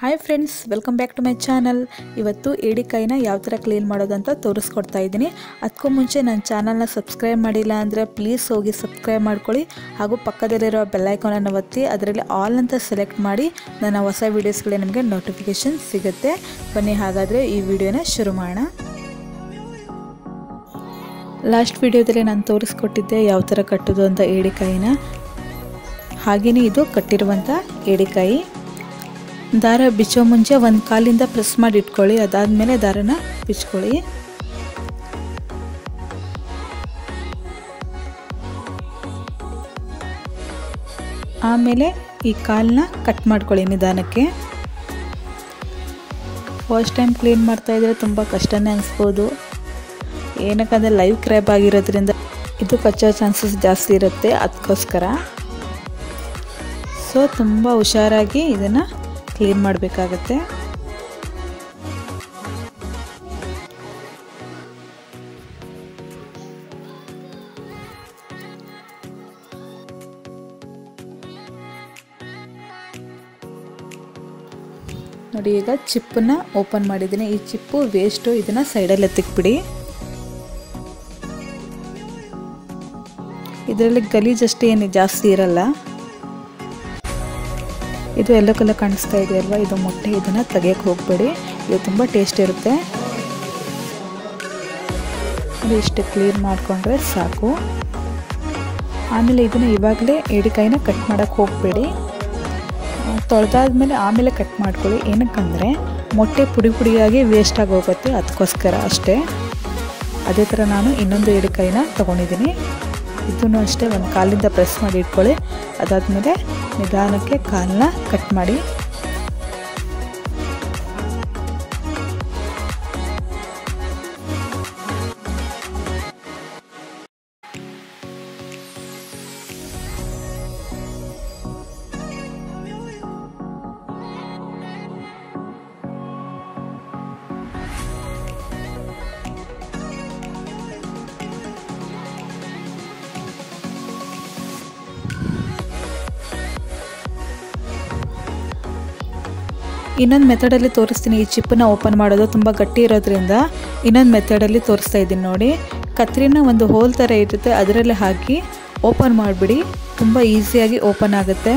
hi friends welcome back to my channel ಇವತ್ತು ಏಡಿಕಾಯಿನ ಯಾವ ಥರ ಕ್ಲೀನ್ ಮಾಡೋದಂತ ತೋರಿಸ್ಕೊಡ್ತಾ ಇದ್ದೀನಿ ಅದಕ್ಕೂ ಮುಂಚೆ ನನ್ನ ಚಾನಲ್ನ ಸಬ್ಸ್ಕ್ರೈಬ್ ಮಾಡಿಲ್ಲ ಅಂದರೆ ಪ್ಲೀಸ್ ಹೋಗಿ ಸಬ್ಸ್ಕ್ರೈಬ್ ಮಾಡ್ಕೊಳ್ಳಿ ಹಾಗೂ ಪಕ್ಕದಲ್ಲಿರೋ ಬೆಲ್ಲೈಕಾನನ್ನು ಒತ್ತಿ ಅದರಲ್ಲಿ ಆಲ್ ಅಂತ ಸೆಲೆಕ್ಟ್ ಮಾಡಿ ನನ್ನ ಹೊಸ ವೀಡಿಯೋಸ್ಗಳೇ ನಿಮಗೆ ನೋಟಿಫಿಕೇಷನ್ ಸಿಗುತ್ತೆ ಬನ್ನಿ ಹಾಗಾದರೆ ಈ ವಿಡಿಯೋನ ಶುರು ಮಾಡೋಣ ಲಾಸ್ಟ್ ವಿಡಿಯೋದಲ್ಲಿ ನಾನು ತೋರಿಸ್ಕೊಟ್ಟಿದ್ದೆ ಯಾವ ಥರ ಕಟ್ಟೋದು ಅಂತ ಏಡಿಕಾಯಿನ ಹಾಗೆಯೇ ಇದು ಕಟ್ಟಿರುವಂಥ ಏಡಿಕಾಯಿ ದಾರ ಬಿಚ್ಚೋ ಮುಂಚೆ ಒಂದು ಕಾಲಿಂದ ಪ್ರೆಸ್ ಮಾಡಿ ಇಟ್ಕೊಳ್ಳಿ ಅದಾದಮೇಲೆ ದಾರನ ಬಿಚ್ಕೊಳ್ಳಿ ಆಮೇಲೆ ಈ ಕಾಲನ್ನ ಕಟ್ ಮಾಡ್ಕೊಳ್ಳಿ ನಿಧಾನಕ್ಕೆ ಫಸ್ಟ್ ಟೈಮ್ ಕ್ಲೀನ್ ಮಾಡ್ತಾ ಇದ್ರೆ ತುಂಬ ಕಷ್ಟನೇ ಅನಿಸ್ಬೋದು ಏನಕ್ಕಂದರೆ ಲೈವ್ ಕ್ರ್ಯಾಬ್ ಆಗಿರೋದ್ರಿಂದ ಇದು ಕಚ್ಚೋ ಚಾನ್ಸಸ್ ಜಾಸ್ತಿ ಇರುತ್ತೆ ಅದಕ್ಕೋಸ್ಕರ ಸೊ ತುಂಬ ಹುಷಾರಾಗಿ ಇದನ್ನು ಕ್ಲೀನ್ ಮಾಡಬೇಕಾಗತ್ತೆ ನೋಡಿ ಈಗ ಚಿಪ್ಪನ್ನ ಓಪನ್ ಮಾಡಿದ್ದೀನಿ ಈ ಚಿಪ್ಪು ವೇಸ್ಟು ಇದನ್ನು ಸೈಡಲ್ಲಿ ಎತ್ತಿಕ್ಬಿಡಿ ಇದರಲ್ಲಿ ಗಲೀಜಷ್ಟೇ ಏನು ಜಾಸ್ತಿ ಇರಲ್ಲ ಇದು ಎಲ್ಲೋ ಕಲರ್ ಕಾಣಿಸ್ತಾ ಇದೆ ಅಲ್ವಾ ಇದು ಮೊಟ್ಟೆ ಇದನ್ನು ತೆಗಿಯೋಕ್ಕೆ ಹೋಗಬೇಡಿ ಇದು ತುಂಬ ಟೇಸ್ಟ್ ಇರುತ್ತೆ ಅದು ಇಷ್ಟು ಕ್ಲೀನ್ ಮಾಡಿಕೊಂಡ್ರೆ ಸಾಕು ಆಮೇಲೆ ಇದನ್ನು ಇವಾಗಲೇ ಏಡಿಕಾಯಿನ ಕಟ್ ಮಾಡೋಕ್ಕೆ ಹೋಗಬೇಡಿ ತೊಳೆದಾದ್ಮೇಲೆ ಆಮೇಲೆ ಕಟ್ ಮಾಡ್ಕೊಳ್ಳಿ ಏನಕ್ಕಂದರೆ ಮೊಟ್ಟೆ ಪುಡಿ ಪುಡಿಯಾಗಿ ವೇಸ್ಟ್ ಆಗಿ ಹೋಗುತ್ತೆ ಅದಕ್ಕೋಸ್ಕರ ಅಷ್ಟೇ ಅದೇ ಥರ ನಾನು ಇನ್ನೊಂದು ಏಡಿಕಾಯಿನ ತೊಗೊಂಡಿದ್ದೀನಿ ಇದನ್ನು ಅಷ್ಟೇ ಒಂದು ಕಾಲಿಂದ ಪ್ರೆಸ್ ಮಾಡಿ ಇಟ್ಕೊಳ್ಳಿ ಅದಾದಮೇಲೆ ನಿಧಾನಕ್ಕೆ ಕಾಲನ್ನ ಕಟ್ ಮಾಡಿ ಇನ್ನೊಂದು ಮೆಥಡಲ್ಲಿ ತೋರಿಸ್ತೀನಿ ಈ ಚಿಪ್ಪನ್ನ ಓಪನ್ ಮಾಡೋದು ತುಂಬ ಗಟ್ಟಿ ಇರೋದ್ರಿಂದ ಇನ್ನೊಂದು ಮೆಥಡಲ್ಲಿ ತೋರಿಸ್ತಾ ಇದ್ದೀನಿ ನೋಡಿ ಕತ್ರಿನ ಒಂದು ಹೋಲ್ ಥರ ಇರುತ್ತೆ ಅದರಲ್ಲಿ ಹಾಕಿ ಓಪನ್ ಮಾಡಿಬಿಡಿ ತುಂಬ ಈಸಿಯಾಗಿ ಓಪನ್ ಆಗುತ್ತೆ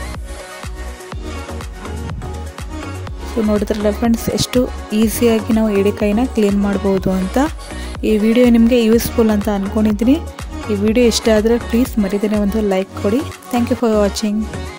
ಸೊ ನೋಡಿದ್ರಲ್ಲ ಫ್ರೆಂಡ್ಸ್ ಎಷ್ಟು ಈಸಿಯಾಗಿ ನಾವು ಏಡಿಕಾಯಿನ ಕ್ಲೀನ್ ಮಾಡ್ಬೋದು ಅಂತ ಈ ವಿಡಿಯೋ ನಿಮಗೆ ಯೂಸ್ಫುಲ್ ಅಂತ ಅಂದ್ಕೊಂಡಿದ್ದೀನಿ ಈ ವಿಡಿಯೋ ಇಷ್ಟ ಆದರೆ ಪ್ಲೀಸ್ ಮರಿದೇನೆ ಒಂದು ಲೈಕ್ ಕೊಡಿ ಥ್ಯಾಂಕ್ ಯು ಫಾರ್ ವಾಚಿಂಗ್